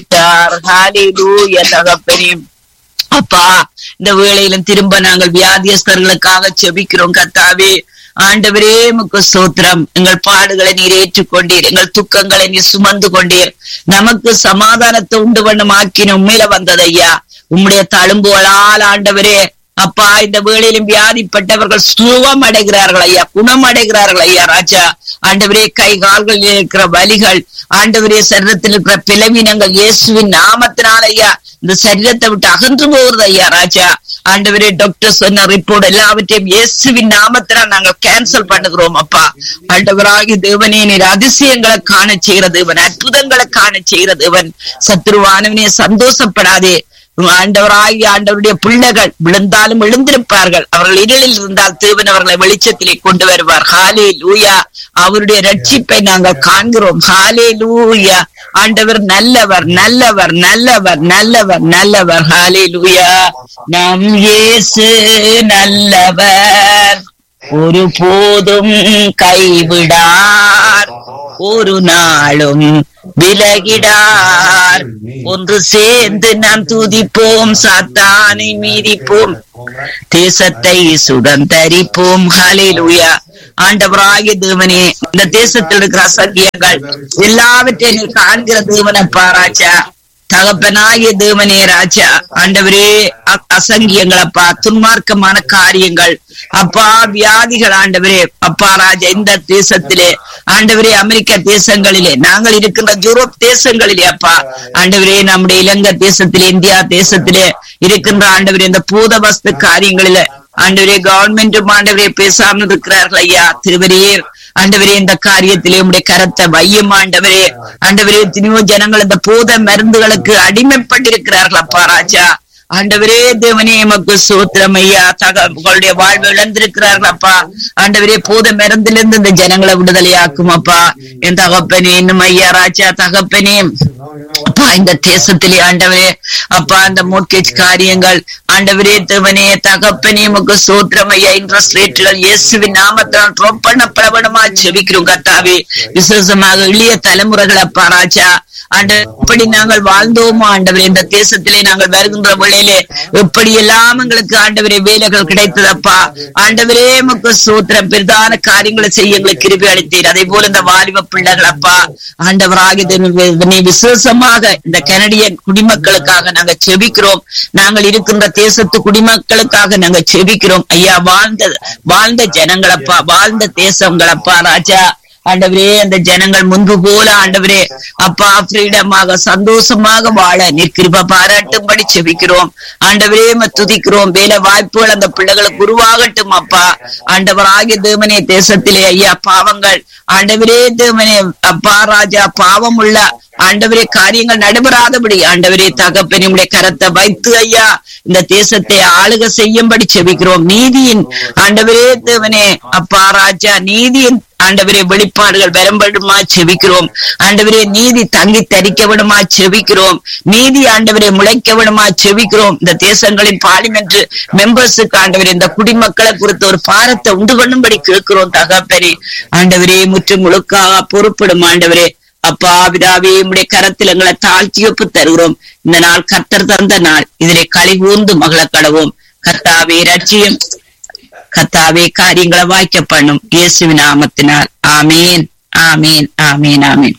விட்டார் ஹalleluya தகப்பனே அப்பா இந்த வேளையிலும் திரும்ப நாங்கள் வியாதியஸ்தர்களுக்காக செபிக்கிறோம் கத்தாவே ஆண்டவரே முக்கு சோத்திரம் எங்கள் பாடுகளை நீர் ஏற்றுக்கொண்டீர் எங்கள் துக்கங்களை நீர் சுமந்து கொண்டீர் நமக்கு சமாதானத்தை உண்டு பண்ணும் ஆக்கின உண்மையில வந்தது ஐயா உம்முடைய தழும்புகளால் ஆண்டவரே அப்பா இந்த வேளையிலும் வியாதிப்பட்டவர்கள் சுகம் அடைகிறார்கள் ஐயா குணம் அடைகிறார்கள் ஐயா ராஜா ஆண்டவரே கை கால்களில் இருக்கிற வலிகள் ஆண்டவரே சரீரத்தில் இருக்கிற பிளவினங்கள் இயேசுவின் நாமத்தினால் ஐயா இந்த சரீரத்தை விட்டு அகன்று போகிறது ஐயா ராஜா ஆண்டவரே டாக்டர் சொன்ன ரிப்போர்ட் எல்லாவற்றையும் இயேசுவின் நாமத்தினால் நாங்கள் கேன்சல் பண்ணுகிறோம் அப்பா ஆண்டவராகி தேவனே நீர் அதிசயங்களை காண செய்கிற தேவன் அற்புதங்களை காண செய்கிற தேவன் சத்ருவானவனே சந்தோஷப்படாதே ஆண்டவராகி ஆண்டவருடைய பிள்ளைகள் விழுந்தாலும் எழுந்திருப்பார்கள் அவர்கள் இருளில் இருந்தால் தேவன் அவர்களை வெளிச்சத்திலே கொண்டு வருவார் ஹாலே லூயா அவருடைய ரட்சிப்பை நாங்கள் காண்கிறோம் ஹாலே லூயா ஆண்டவர் நல்லவர் நல்லவர் நல்லவர் நல்லவர் நல்லவர் ஹாலே லூயா நம் இயேசு நல்லவர் ஒரு போதும் கைவிடார் ஒரு நாளும் விலகிடார் ஒன்று சேர்ந்து நாம் துதிப்போம் சாத்தானை மீதிப்போம் தேசத்தை சுதந்தரிப்போம் ஹalleluya ஆண்டவராகிய தேவனே இந்த தேசத்தில் இருக்கிற அசத்தியங்கள் எல்லாவற்றையும் நீர் காண்கிற தேவனப்பா ராஜா தகப்பனாகிய தேவனே ராஜா ஆண்டவரே அ- அசங்கியங்களப்பா துன்மார்க்கமான காரியங்கள் அப்பா வியாதிகள் ஆண்டவரே அப்பா ராஜா இந்த தேசத்திலே ஆண்டவரே அமெரிக்க தேசங்களிலே நாங்கள் இருக்கின்ற யூரோப் தேசங்களிலே அப்பா ஆண்டவரே நம்முடைய இலங்கை தேசத்திலே இந்தியா தேசத்திலே இருக்கின்ற ஆண்டவரே இந்த பூத வஸ்து காரியங்களிலே ஆண்டவரே கவர்மெண்ட்டும் ஆண்டவரே பேசாமல் இருக்கிறார்கள் ஐயா திருவரீர் ஆண்டவரே இந்த காரியத்திலே உடைய கரத்தை வையும் ஆண்டவரே ஆண்டவரே எத்தனையோ ஜனங்கள் இந்த பூத மருந்துகளுக்கு அடிமைப்பட்டிருக்கிறார்கள் அப்பா ராஜா ஆண்டவரே தேவனே எமக்கு சூத்திரம் ஐயா தகவலுடைய வாழ்வு இழந்திருக்கிறார்கள் அப்பா ஆண்டவரே பூத மருந்திலிருந்து இந்த ஜனங்களை விடுதலையாக்கும் அப்பா என் தகப்பனே இன்னும் ஐயா ராஜா தகப்பனே அப்பா இந்த தேசத்திலே ஆண்டவரே அப்பா அந்த மோட்கேஜ் காரியங்கள் ஆண்டவரே தேவனே தகப்பனே உமக்கு சூத்திரம் ஐயா இன்ட்ரெஸ்ட் ரேட்டுகள் இயேசுவின் நாமத்தால் ட்ரோப் பண்ணப்படணுமா செபிக்கிறோம் கத்தாவே விசேஷமாக இளைய தலைமுறைகள் அப்பா ராஜா ஆண்டவர் எப்படி நாங்கள் வாழ்ந்தோமோ ஆண்டவரே இந்த தேசத்திலே நாங்கள் வருகின்ற வேளையிலே எப்படி எல்லாம் எங்களுக்கு ஆண்டவரே வேலைகள் கிடைத்ததப்பா ஆண்டவரே உமக்கு சூத்திரம் பிரதான காரியங்களை செய்ய எங்களுக்கு கிருபி அளித்தீர் அதே போல இந்த வாலிப பிள்ளைகள் அப்பா ஆண்டவராக நீ விசேஷமாக இந்த கனடியன் குடிமக்களுக்காக நாங்க செபிக்கிறோம் நாங்கள் இருக்கின்ற தேசத்து குடிமக்களுக்காக நாங்க செபிக்கிறோம் ஐயா வாழ்ந்த வாழ்ந்த ஜனங்களப்பா வாழ்ந்த தேசங்களப்பா ராஜா ஆண்டவரே அந்த ஜனங்கள் முன்பு போல ஆண்டவரே அப்பா ஃப்ரீடமாக சந்தோஷமாக வாழ நிற்கிருப்ப பாராட்டும்படி செபிக்கிறோம் ஆண்டவரே உம்மை துதிக்கிறோம் வேலை வாய்ப்புகள் அந்த பிள்ளைகளுக்கு உருவாகட்டும் அப்பா ஆண்டவராகிய தேவனே தேசத்திலே ஐயா பாவங்கள் ஆண்டவரே தேவனே அப்பா ராஜா பாவம் உள்ள ஆண்டவரே காரியங்கள் நடைபெறாதபடி ஆண்டவரே தகப்பனே உடைய கரத்தை வைத்து ஐயா இந்த தேசத்தை ஆளுக செய்யும்படி செபிக்கிறோம் நீதியின் ஆண்டவரே தேவனே அப்பா ராஜா நீதியின் ஆண்டவரே வெளிப்பாடுகள் வரம்படுமா செபிக்கிறோம் ஆண்டவரே நீதி தங்கி தரிக்க விடுமா செபிக்கிறோம் நீதி ஆண்டவரே முளைக்க விடுமா செபிக்கிறோம் இந்த தேசங்களின் பார்லிமெண்ட் மெம்பர்ஸுக்கு ஆண்டவரே இந்த குடிமக்களை குறித்து ஒரு பாரத்தை உண்டு பண்ணும்படி கேட்கிறோம் தகப்பனே ஆண்டவரே முற்றும் முழுக்காக பொறுப்பிடும் ஆண்டவரே அப்பா பிதாவே உம்முடைய கரத்தில் எங்களை தாழ்த்தி ஒப்பு தருகிறோம் இந்த நாள் கர்த்தர் தந்த நாள் இதிலே களி கூர்ந்து மகள கடவோம் கர்த்தாவே ரட்சியம் கர்த்தாவே காரியங்களை வாய்க்க பண்ணும் இயேசுவின் நாமத்தினால் ஆமீன் ஆமீன் ஆமீன் ஆமீன்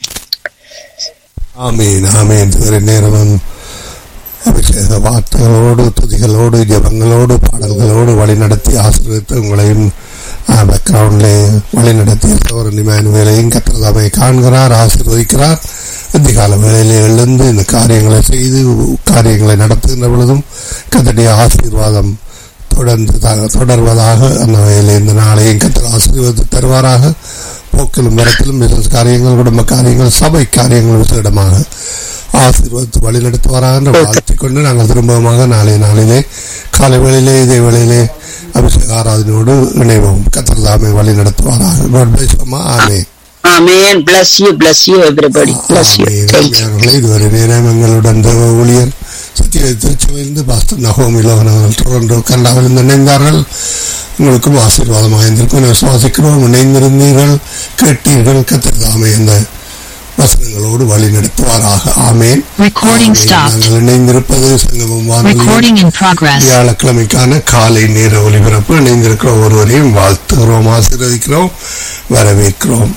ஆமீன் ஆமீன் ஒரு நேரமும் அபிஷேக வார்த்தைகளோடு துதிகளோடு ஜபங்களோடு பாடல்களோடு வழிநடத்தி ஆசிரியத்து உங்களையும் பேக்ரவுண்டிலே வழிநடத்திய ஒரு நிமான வேலையும் கத்திரதாமை காண்கிறார் ஆசீர்வதிக்கிறார் அதிகால வேலையிலே எழுந்து இந்த காரியங்களை செய்து காரியங்களை நடத்துகின்ற பொழுதும் கத்தடைய ஆசீர்வாதம் தொடர்ந்து த- தொடர்வதாக அந்த வகையில் இந்த நாளையும் கத்தர் ஆசீர்வாதத்தை தருவாராக போக்கிலும் மரத்திலும் பிசினஸ் காரியங்கள் குடும்ப காரியங்கள் சபை காரியங்கள் விசேடமாக ஆசீர்வாதத்து வழிநடத்துவாராக என்று வாழ்த்திக் கொண்டு நாங்கள் திரும்பமாக நாளை நாளிலே காலை வேளையிலே இதே வேளையிலே அபிஷேக ஆராதனையோடு இணைவோம் கத்தர் தாமே வழி நடத்துவாராக God bless you, அம்மா. ஆமென். ஆமீன் bless you bless you everybody bless you amen. thank you அருமையானவர்களே, இதுவரை நேரம் எங்களுடன் தேவ ஊழியர் சத்திய திருச்சியிலிருந்து பாஸ்டர் நகோமி லோகன் அவர்கள் டொரண்டோ கனடாவில் இருந்து இணைந்தார்கள் உங்களுக்கும் ஆசீர்வாதமாக இருந்திருக்கும் என விசுவாசிக்கிறோம் இணைந்திருந்தீர்கள் கேட்டீர்கள் கத்தர் தாமே இந்த வசனங்களோடு வழி நடத்துவாராக ஆமேன் Recording ஆமேன். stopped. நாங்கள் இணைந்திருப்பது சங்கமம் வானொலி Recording in progress. வியாழக்கிழமைக்கான காலை நேர ஒளிபரப்பு இணைந்திருக்கிற ஒருவரையும் வாழ்த்துகிறோம் ஆசீர்வதிக்கிறோம் வரவேற்கிறோம்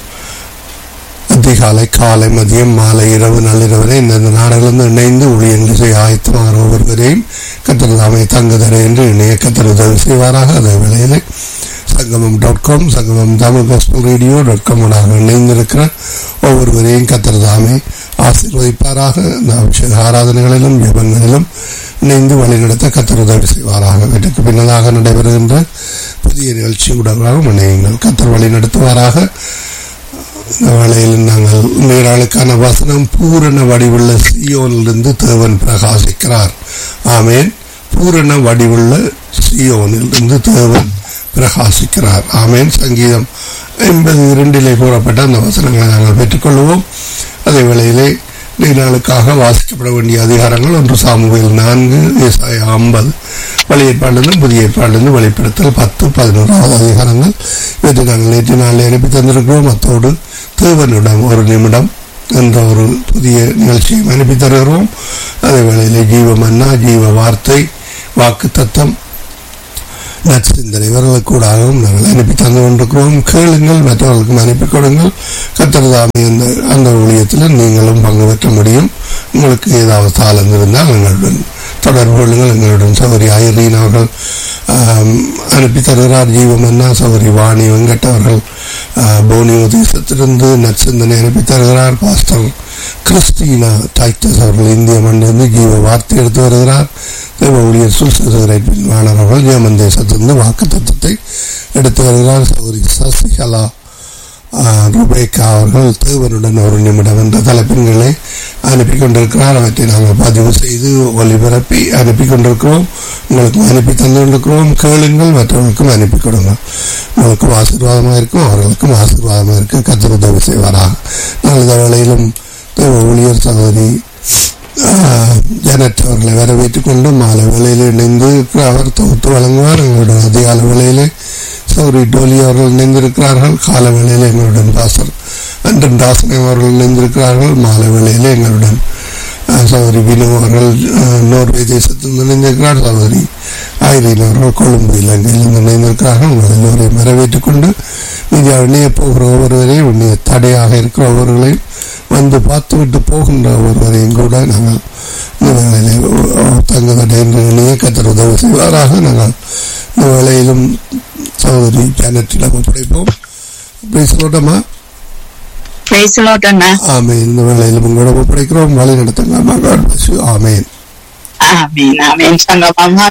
அதிகாலை காலை மதியம் மாலை இரவு நள்ளிரவரை இந்த நாடுகளிலிருந்து இணைந்து ஊழியங்கள் செய்ய ஆயத்தமாகிற ஒவ்வொருவரையும் கத்திர தாமை தங்குதர என்று இணைய கத்திர உதவி செய்வாராக அதே வேளையில் சங்கமம் dot com Sangamam Tamil gospel radio dot காமோடாக இணைந்திருக்கிற ஒவ்வொருவரையும் கத்திர தாமை ஆசீர்வதிப்பாராக இந்த அபிஷேக ஆராதனைகளிலும் ஜெபங்களிலும் இணைந்து வழிநடத்த கத்தர் உதவி செய்வாராக இதற்கு பின்னதாக நடைபெறுகின்ற புதிய நிகழ்ச்சி உடனாக இணையுங்கள் கத்தர் வழி நடத்துவாராக இந்த வேளையில் நாங்கள் நீராளுக்கான வசனம் பூரண வடிவுள்ள சியோனிலிருந்து தேவன் பிரகாசிக்கிறார் ஆமேன் பூரண வடிவுள்ள சியோனிலிருந்து தேவன் பிரகாசிக்கிறார் ஆமேன் சங்கீதம் எண்பது இரண்டிலே கூறப்பட்ட அந்த வசனங்களை நாங்கள் பெற்றுக்கொள்வோம் அதே வேளையிலே நீராளுக்காக வாசிக்கப்பட வேண்டிய அதிகாரங்கள் ஒன்று சாமுவேல் நான்கு ஏசாய ஐம்பது பழைய ஏற்பாடிலிருந்து புதிய ஏற்பாடிலிருந்து வெளிப்படுத்தல் பத்து பதினோராவது அதிகாரங்கள் இவற்றை நாங்கள் நேற்று நாளில் அனுப்பி தந்திருக்கிறோம் அத்தோடு தேவனிடம் ஒரு நிமிடம் என்ற ஒரு புதிய நிகழ்ச்சியை அனுப்பி தருகிறோம் அதே வேளையிலே ஜீவ மன்னா ஜீவ வார்த்தை வாக்கு தத்தம் நற்சிந்தனை இவர்களுக்கு கூடாகவும் நாங்கள் அனுப்பி தந்து கொண்டிருக்கிறோம் கேளுங்கள் மற்றவர்களுக்கும் அனுப்பி கொடுங்கள் கத்திரதாமி அந்த அந்த ஊழியத்தில் நீங்களும் பங்கு பெற்ற முடியும் உங்களுக்கு ஏதாவது தாளம் இருந்தால் எங்களுடன் தொடர்பு கொள்ளுங்கள் எங்களுடன் சௌரி ஐரீன் அவர்கள் ஆம், அனுப்பி தருகிறார் ஜீவமன்னா சௌரி வாணி வெங்கட் அவர்கள் ஆ, போனியோ தேசத்திலிருந்து நற்சிந்தனை அனுப்பி தருகிறார் பாஸ்டர் கிறிஸ்டினா டைட்டஸ் அவர்கள் இந்திய மண்ணிலிருந்து ஜீவ வார்த்தை எடுத்து வருகிறார் தேவ ஊழியர் சுல்சேகரைட் மாணவர்கள் ஜெர்மன் தேசத்திலிருந்து வாக்கு தத்துவத்தை எடுத்து வருகிறார் சௌரி சசிகலா ஆஹ், ருபேக்கா அவர்கள் தேவனுடன் ஒரு நிமிடம் என்ற தலைப்பின்களை அனுப்பி கொண்டிருக்கிறார் அவற்றை நாங்கள் பதிவு செய்து ஒலிபரப்பி அனுப்பி கொண்டிருக்கிறோம் உங்களுக்கும் அனுப்பி தந்து கொண்டிருக்கிறோம் கேளுங்கள் மற்றவர்களுக்கும் அனுப்பி கொடுங்க உங்களுக்கும் ஆசீர்வாதமாக இருக்கும் அவர்களுக்கும் ஆசீர்வாதமாக இருக்க கத்தர் உதவி செய்வாராக நாளை வேளையிலும் தேவ ஊழியர் சகோதரி ஆஹ், ஜனட் அவர்களை வரவேற்றுக் கொண்டு மாலை வேளையில் இணைந்து அவர் தொகுத்து வழங்குவார் எங்களுடைய அதிகால வேளையிலே சௌரி டோலி அவர்கள் இணைந்திருக்கிறார்கள் கால வேளையில் எங்களுடன் பாசர் அன்றன் தாசனை அவர்கள் இணைந்திருக்கிறார்கள் மாலை வேளையில் எங்களுடன் ஆஹ், சகோதரி வினு அவர்கள் ஆஹ், நோர்வே தேசத்தில் இணைந்திருக்கிறார் சகோதரி ஐரீன் அவர்கள் கொழும்பு இலங்கையில் இணைந்திருக்கிறார்கள் உங்கள் எல்லோரையும் வரவேற்றுக் கொண்டு மீதியா இணைய போகிற ஒவ்வொருவரையும் இணைய தடையாக இருக்கிற ஒவ்வொருவர்களையும் வந்து பார்த்துவிட்டு போகின்ற ஒருவரையும் கூட நாங்கள் இந்த வேளையிலே தங்குதடை என்று இணைய கத்தர் உதவி செய்வாராக நாங்கள் இந்த வேளையிலும் சகோதரி ஜானட்டிடம் ஒப்படைப்போம் அப்படி சொல்லட்டோமா Praise the Lord, அண்ணா ஆமேன் இந்த வேளையிலும் உங்களோட ஒப்படைக்கிறோம் வழி நடத்துங்க ஆமேன் ஆமீன் ஆமீன் சங்கமம்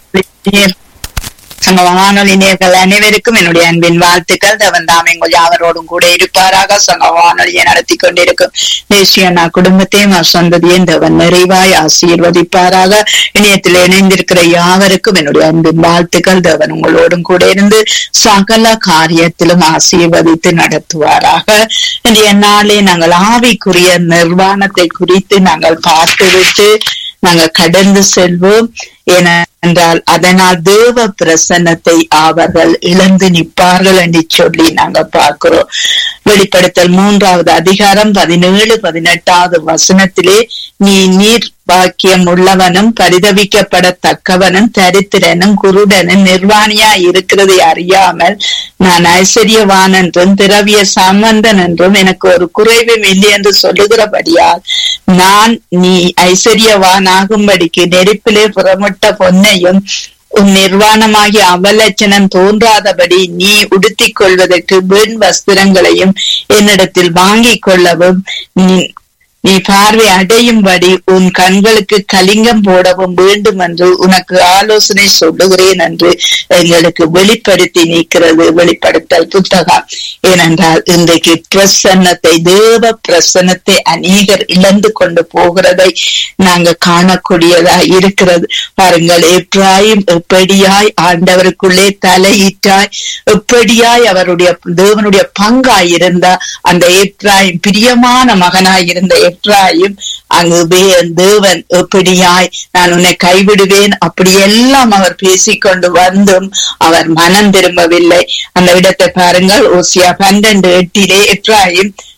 சங்க வானொலி நேர்கள் அனைவருக்கும் என்னுடைய அன்பின் வாழ்த்துக்கள் தேவன் தாமே உங்கள் யாவரோடும் கூட இருப்பாராக சங்க வானொலியை நடத்தி கொண்டிருக்கும் தேசியண்ணா குடும்பத்தையும் அவர் சொந்ததையும் தேவன் நிறைவாய் ஆசீர்வதிப்பாராக இணையத்தில் இணைந்திருக்கிற யாவருக்கும் என்னுடைய அன்பின் வாழ்த்துக்கள் தேவன் உங்களோடும் கூட இருந்து சகல காரியத்திலும் ஆசீர்வதித்து நடத்துவாராக இன்றைய நாளே நாங்கள் ஆவிக்குரிய நிர்வாணத்தை குறித்து நாங்கள் பார்த்துவிட்டு நாங்கள் கடந்து செல்வோம் ஏனென்றால் அதனால் தேவ பிரசன்னத்தை அவர்கள் இழந்து நிற்பார்கள் என்று சொல்லி நாங்க பார்க்கிறோம் வெளிப்படுத்தல் மூன்றாவது அதிகாரம் பதினேழு பதினெட்டாவது வசனத்திலே நீ நீர் பாக்கியம் உள்ளவனும் பரிதவிக்கப்படத்தக்கவனும் தரித்திரனும் குருடனும் நிர்வாணியா இருக்கிறதை அறியாமல் நான் ஐஸ்வர்யவான் என்றும் திரவிய சம்பந்தன் என்றும் எனக்கு ஒரு குறைவும் இல்லை என்று சொல்லுகிறபடியால் நான் நீ ஐஸ்வர்யவான் ஆகும்படிக்கு நெருப்பிலே புறமிட்ட பொன்னையும் உன் நிர்வாணமாகிய அவலட்சணம் தோன்றாதபடி நீ உடுத்திக் கொள்வதற்கு வீண் வஸ்திரங்களையும் என்னிடத்தில் வாங்கிக் கொள்ளவும் நீ நீ பார்வை அடையும்படி உன் கண்களுக்கு கலிங்கம் போடவும் வேண்டும் என்று உனக்கு ஆலோசனை சொல்லுகிறேன் என்று எங்களுக்கு வெளிப்படுத்தி நிற்கிறது வெளிப்படுத்தல் புத்தகம் ஏனென்றால் இன்றைக்கு பிரசன்னத்தை தேவ பிரசன்னத்தை அநேகர் இழந்து கொண்டு போகிறதை நாங்க காணக்கூடியதா இருக்கிறது பாருங்கள் எப்ராயும் எப்படியாய் ஆண்டவருக்குள்ளே தலையிட்டாய் எப்படியாய் அவருடைய தேவனுடைய பங்காய் இருந்த அந்த எப்ராயும் பிரியமான மகனாய் இருந்த எப்ராயும் அங்கு வே- தேவன் எப்படியாய் நான் உன்னை கைவிடுவேன் அப்படியெல்லாம் அவர் பேசிக்கொண்டு வந்தும் அவர் மனம் திரும்பவில்லை அந்த இடத்தை பாருங்கள் ஓசியா பன்னெண்டு எட்டிலே எப்ராயும்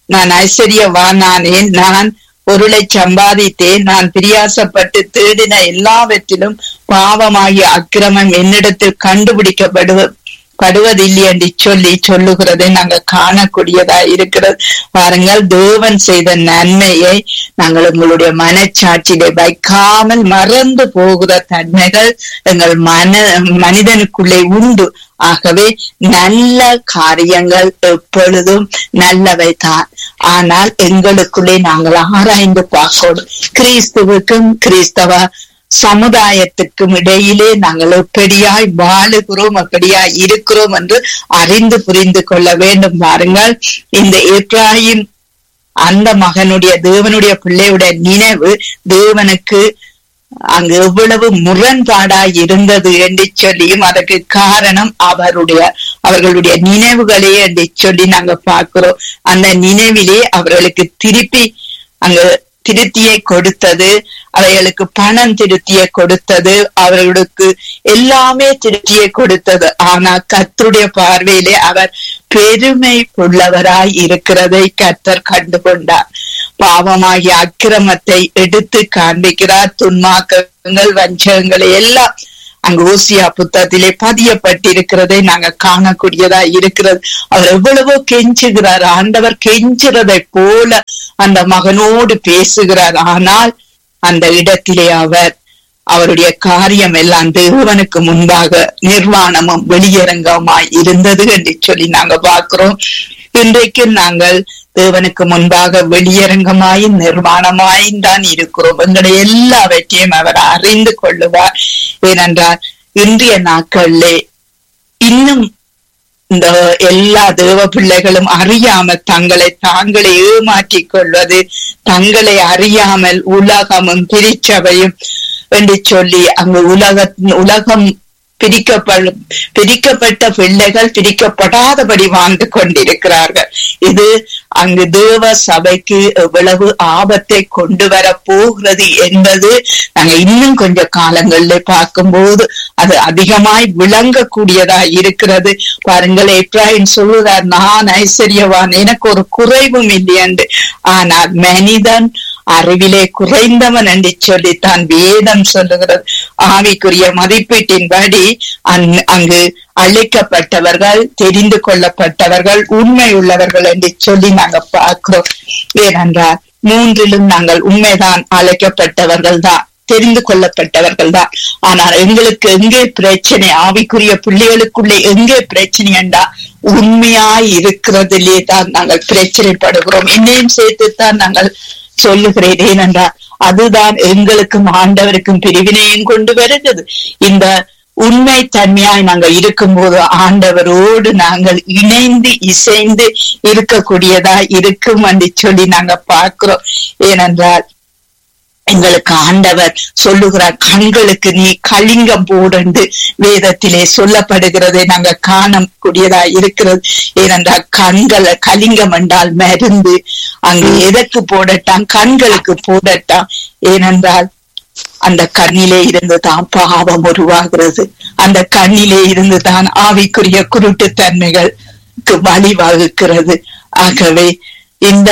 நான் ஐஸ்வர்யவானானேன் நான் பொருளை சம்பாதித்தேன் நான் பிரியாசப்பட்டு தேடின எல்லாவற்றிலும் பாவமாகிய அக்கிரமம் என்னிடத்தில் கண்டுபிடிக்கப்படுவ படுவதில்லை என்று சொல்லி சொல்லுகிறதை நாங்க காணக்கூடியதா இருக்கிறது பாருங்கள் தேவன் செய்த நன்மையை நாங்கள் உங்களுடைய மனச்சாட்சியிலே வைக்காமல் மறந்து போகிற தன்மைகள் எங்கள் மன மனிதனுக்குள்ளே உண்டு ஆகவே நல்ல காரியங்கள் எப்பொழுதும் நல்லவை தான் ஆனால் எங்களுக்குள்ளே நாங்கள் ஆராய்ந்து பார்க்கணும் கிறிஸ்துவுக்கும் கிறிஸ்தவ சமுதாயத்துக்கும் இடையிலே நாங்கள் எப்படியாய் வாழுகிறோம் எப்படியாய் இருக்கிறோம் என்று அறிந்து புரிந்து கொள்ள வேண்டும் பாருங்கள் இந்த எப்ராஹிம் அந்த மகனுடைய தேவனுடைய பிள்ளையுடைய நினைவு தேவனுக்கு அங்கு எவ்வளவு முரண்பாடாய் இருந்தது என்று சொல்லியும் அதற்கு காரணம் அவருடைய அவர்களுடைய நினைவுகளே என்று சொல்லி நாங்க பார்க்கிறோம் அந்த நினைவிலே அவர்களுக்கு திருப்பி அங்கு திருத்தியை கொடுத்தது அவைகளுக்கு பணம் திருத்தியை கொடுத்தது அவர்களுக்கு எல்லாமே திருத்தியை கொடுத்தது ஆனா கத்தருடைய பார்வையிலே அவர் பெருமை உள்ளவராய் இருக்கிறதை கத்தர் கண்டுகொண்டார் பாவமாகிய அக்கிரமத்தை எடுத்து காண்பிக்கிறார் துன்மாக்கங்கள் வஞ்சகங்களை எல்லாம் அங்கு ஓசியா புத்தகத்திலே பதியப்பட்டிருக்கிறதை நாங்க காணக்கூடியதா இருக்கிறது அவர் எவ்வளவோ கெஞ்சுகிறார் ஆண்டவர் கெஞ்சுறதை போல அந்த மகனோடு பேசுகிறார் ஆனால் அந்த இடத்திலே அவர் அவருடைய காரியம் எல்லாம் தேவனுக்கு முன்பாக நிர்வாணமும் வெளியரங்கமாய் இருந்தது என்று சொல்லி நாங்க பார்க்கிறோம் இன்றைக்கு நாங்கள் தேவனுக்கு முன்பாக வெளியரங்கமாயும் நிர்வாணமாயும் தான் இருக்கிறோம் எங்களை எல்லாவற்றையும் அவர் அறிந்து கொள்ளுவார் ஏனென்றால் இன்றைய நாட்களிலே இன்னும் இந்த எல்லா தேவ பிள்ளைகளும் அறியாமல் தங்களை தாங்களே ஏமாற்றிக் கொள்வது தங்களை அறியாமல் உலகமும் திருச்சபையும் என்று சொல்லி அங்கு உலக உலகம் பிரிக்கப்படும் பிரிக்கப்பட்ட பிள்ளைகள் பிரிக்கப்படாதபடி வாழ்ந்து கொண்டிருக்கிறார்கள் இது அங்கு தேவ சபைக்கு எவ்வளவு ஆபத்தை கொண்டு வர போகிறது என்பது நாங்க இன்னும் கொஞ்ச காலங்கள்ல பார்க்கும்போது அது அதிகமாய் விளங்கக்கூடியதா இருக்கிறது பாருங்கள் எப்ராஹிம் சொல்லுகிறார் நான் ஐஸ்வர்யவான் எனக்கு ஒரு குறைவும் இல்லை என்று ஆனால் மனிதன் அறிவிலே குறைந்தவன் என்று சொல்லித்தான் வேதம் சொல்லுகிறது ஆவிக்குரிய மதிப்பீட்டின்படி அங்கு அழைக்கப்பட்டவர்கள் தெரிந்து கொள்ளப்பட்டவர்கள் உண்மை உள்ளவர்கள் என்று சொல்லி நாங்க பார்க்கிறோம் ஏனென்றால் மூன்றிலும் நாங்கள் உண்மைதான் அழைக்கப்பட்டவர்கள் தான் தெரிந்து கொள்ளப்பட்டவர்கள் தான் ஆனால் எங்களுக்கு எங்கே பிரச்சனை ஆவிக்குரிய பிள்ளைகளுக்குள்ளே எங்கே பிரச்சனை என்றா உண்மையாய் இருக்கிறதிலே தான் நாங்கள் பிரச்சனைப்படுகிறோம் என்னையும் சேர்த்துத்தான் நாங்கள் சொல்லுகிறேன் ஏனென்றால் அதுதான் எங்களுக்கும் ஆண்டவருக்கும் பிரிவினையும் கொண்டு வருகிறது இந்த உண்மை தன்மையாய் நாங்கள் இருக்கும்போது ஆண்டவரோடு நாங்கள் இணைந்து இசைந்து இருக்கக்கூடியதா இருக்கும் என்று சொல்லி நாங்க பார்க்கிறோம் ஏனென்றால் எங்களுக்கு ஆண்டவர் சொல்லுகிறார் கண்களுக்கு நீ கலிங்கம் போடண்டு வேதத்திலே சொல்லப்படுகிறதை நாங்க காணக்கூடியதா இருக்கிறது ஏனென்றால் கண்களை கலிங்கம் என்றால் மருந்து அங்கு எதற்கு போடட்டான் கண்களுக்கு போடட்டான் ஏனென்றால் அந்த கண்ணிலே இருந்து தான் பாவம் உருவாகிறது அந்த கண்ணிலே இருந்து தான் ஆவிக்குரிய குருட்டுத்தன்மைகளுக்கு வழிவகுக்கிறது ஆகவே இந்த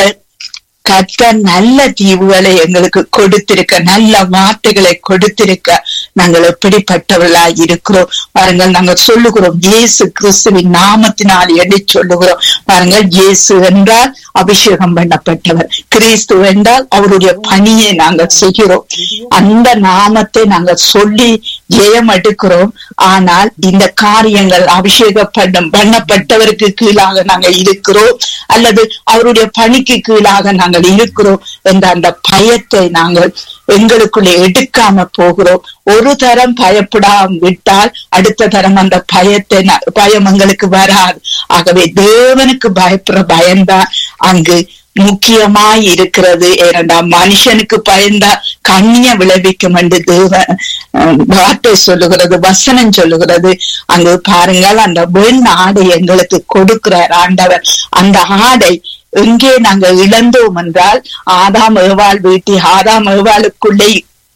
கத்த நல்ல தீவுகளை எங்களுக்கு கொடுத்திருக்க நல்ல வார்த்தைகளை கொடுத்திருக்க நாங்கள் எப்படிப்பட்டவர்களா இருக்கிறோம் பாருங்கள் நாங்கள் சொல்லுகிறோம் இயேசு கிறிஸ்துவின் நாமத்தினால் எண்ணி சொல்லுகிறோம் பாருங்கள் இயேசு என்றால் அபிஷேகம் பண்ணப்பட்டவர் கிறிஸ்து என்றால் அவருடைய பணியை நாங்கள் செய்கிறோம் அந்த நாமத்தை நாங்கள் சொல்லி ஜெயம் எடுக்கிறோம் ஆனால் இந்த காரியங்கள் அபிஷேகம் பண்ணப்பட்டவருக்கு கீழாக நாங்கள் இருக்கிறோம் அல்லது அவருடைய பணிக்கு கீழாக நாங்கள் இருக்கிறோம் என்ற அந்த பயத்தை நாங்கள் எங்களுக்குள்ளே எடுக்காம போகிறோம் ஒரு தரம் பயப்படாம விட்டால் அடுத்த தரம் அந்த பயத்தை பயம் எங்களுக்கு வராது ஆகவே தேவனுக்கு பயப்படுற பயம்தான் அங்கு முக்கியமாய் இருக்கிறது ஏனென்றால் மனுஷனுக்கு பயந்தா கண்ணிய விளைவிக்கும் என்று தேவ வார்த்தை சொல்லுகிறது வசனம் சொல்லுகிறது அங்கு பாருங்கள் அந்த வெண் ஆடை எங்களுக்கு கொடுக்கிறார் ஆண்டவர் அந்த ஆடை எங்கே நாங்கள் இழந்தோம் என்றால் ஆதாம் ஏவாள் வீட்டி ஆதாம் ஏவாளுக்குள்ளே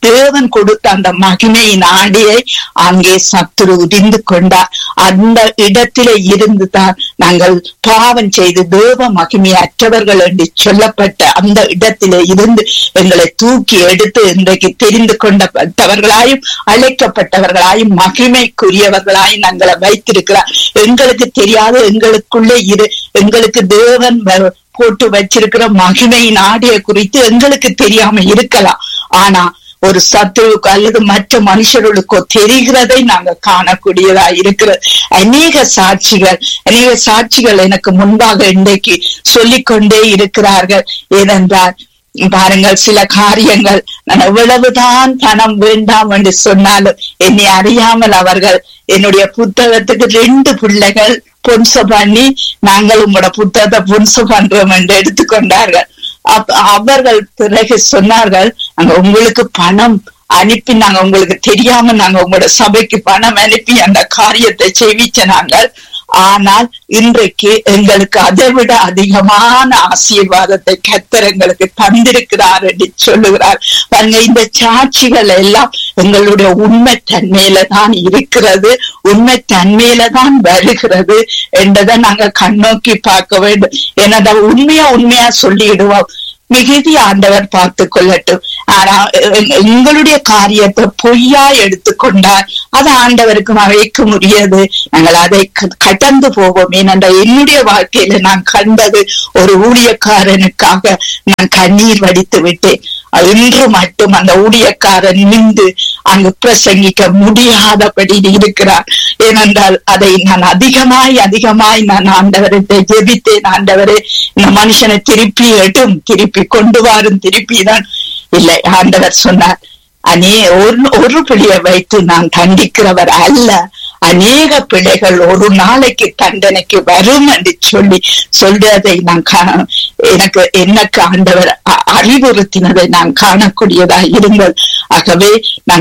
தேவன் கொடுத்த அந்த மகிமையின் ஆடியை அங்கே சத்துரு உதிர்ந்து கொண்டார் அந்த இடத்திலே இருந்து தான் நாங்கள் பாவம் செய்து தேவ மகிமை அற்றவர்கள் என்று சொல்லப்பட்ட அந்த இடத்திலே இருந்து எங்களை தூக்கி எடுத்து இன்றைக்கு தெரிந்து கொண்டவர்களாயும் அழைக்கப்பட்டவர்களாயும் மகிமைக்குரியவர்களாயும் நாங்களை வைத்திருக்கிறார் எங்களுக்கு தெரியாத எங்களுக்குள்ளே இரு எங்களுக்கு தேவன் வ- போட்டு வச்சிருக்கிற மகிமையின் ஆடிய குறித்து எங்களுக்கு தெரியாம இருக்கலாம் ஆனா ஒரு சத்துருவுக்கு அல்லது மற்ற மனுஷர்களுக்கோ தெரிகிறதை நாங்க காணக்கூடியதா இருக்கிறது அநேக சாட்சிகள் அநேக சாட்சிகள் எனக்கு முன்பாக இன்றைக்கு சொல்லிக்கொண்டே இருக்கிறார்கள் ஏனென்றால் பாருங்கள் சில காரியங்கள் நான் எவ்வளவுதான் பணம் வேண்டாம் என்று சொன்னாலும் என்னை அறியாமல் அவர்கள் என்னுடைய புத்தகத்துக்கு ரெண்டு பிள்ளைகள் பொன்சு பண்ணி நாங்கள் உங்களோட புத்தகத்தை பொன்சு பண்றோம் என்று எடுத்துக்கொண்டார்கள் அப்ப அவர்கள் பிறகு சொன்னார்கள் அங்க உங்களுக்கு பணம் அனுப்பி நாங்க உங்களுக்கு தெரியாம நாங்க உங்களோட சபைக்கு பணம் அனுப்பி அந்த காரியத்தை செய்விச்ச நாங்கள் ஆனால் இன்றைக்கு எங்களுக்கு அதை விட அதிகமான ஆசீர்வாதத்தை கத்தர் எங்களுக்கு தந்திருக்கிறார் என்று சொல்லுகிறார் பாருங்க இந்த சாட்சிகள் எல்லாம் எங்களுடைய உண்மை தன்மையில தான் இருக்கிறது உண்மை தன்மையில தான் வருகிறது என்றதை நாங்க கண்ணோக்கி பார்க்க வேண்டும் ஏன்னா உண்மையா உண்மையா சொல்லிடுவோம் மிகுதி ஆண்டவர் பார்த்து கொள்ளட்டும் ஆனா எ- எங்களுடைய காரியத்தை பொய்யா எடுத்துக்கொண்டார் அது ஆண்டவருக்கு மறைக்க முடியாது நாங்கள் அதை க- கடந்து போவோம் ஏனென்றால் என்னுடைய வாழ்க்கையில நான் கண்டது ஒரு ஊழியக்காரனுக்காக நான் கண்ணீர் வடித்து விட்டேன் இன்று மட்டும் அந்த ஊழியக்காரன் நின்று அங்கு பிரசங்கிக்க முடியாதபடி இருக்கிறார் ஏனென்றால் அதை நான் அதிகமாய் அதிகமாய் நான் ஆண்டவரத்தை ஜெபித்தேன் ஆண்டவரே இந்த மனுஷனை திருப்பி எடும் திருப்பி கொண்டு வாரும் திருப்பி தான் இல்லை ஆண்டவர் சொன்னார் அநே ஒரு ஒரு பிள்ளையை வைத்து நான் தண்டிக்கிறவர் அல்ல அநேக பிள்ளைகள் ஒரு நாளைக்கு தண்டனைக்கு வரும் என்று சொல்லி சொல்றதை நான் கா- எனக்கு எனக்கு ஆண்டவர் அ- அறிவுறுத்தினதை நான் காணக்கூடியதா இருங்கள் ஆகவே நான்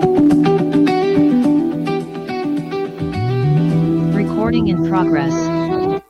Recording in progress.